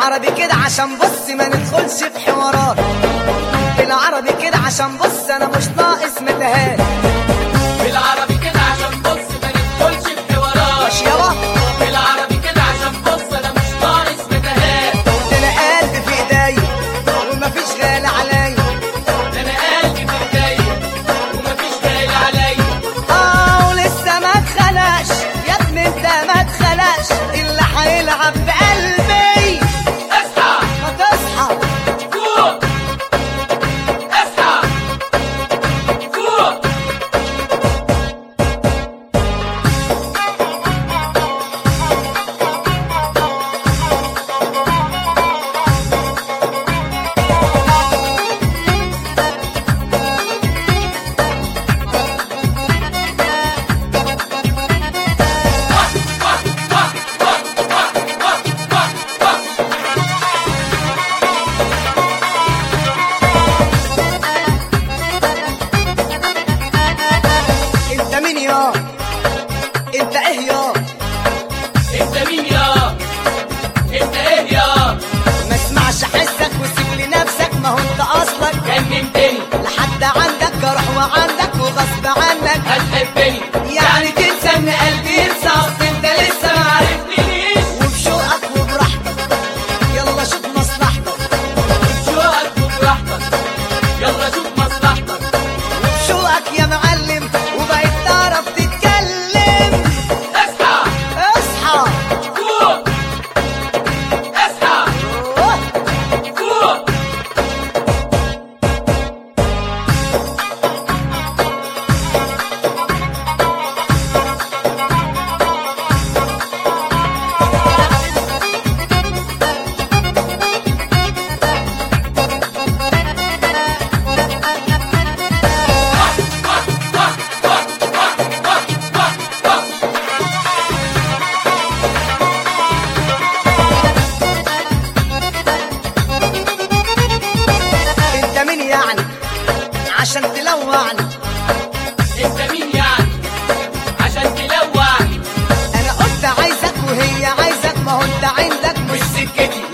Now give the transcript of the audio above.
بالعربي كده عشان بص ما ندخلش في حوارات بالعربي كده عشان بص انا مش ناقص متاهات بالعربي كده عشان بص ما ندخلش في حوارات مش يابا بالعربي كده عشان بص انا مش ناقص متاهات ده انا قلبي في ايديا ومفيش غالي عليا ده انا قلبي في ايديا ومفيش غالي عليا اه ولسه ما اتخلقش يا ابني انت ما اتخلقش اللي هيلعب بقلبي اصحى ما تصحى فوق اصحى فوق انت مين يا انت ايه يا انت مين يا انت ايه يا ما اسمعش حسك وسيب لنفسك ما هو انت اصلك جننتني لحد عندك جرح وعندك وغصب عنك هتحبني يعني تنسى ان قلبي ينسى اصل انت لسه ما عرفتنيش وبشوقك وبراحتك يلا شوف مصلحتك شوقك وبراحتك يلا شوف مصلحتك وبشوقك يا معلم وبقيت تعرف تتكلم اصحى اصحى فوق اصحى أوه. فوق انت مين يعني عشان تلوعني انت مين يعني عشان تلوعني انا قلت عايزك وهي عايزك ما هو انت عندك مش مش سكتي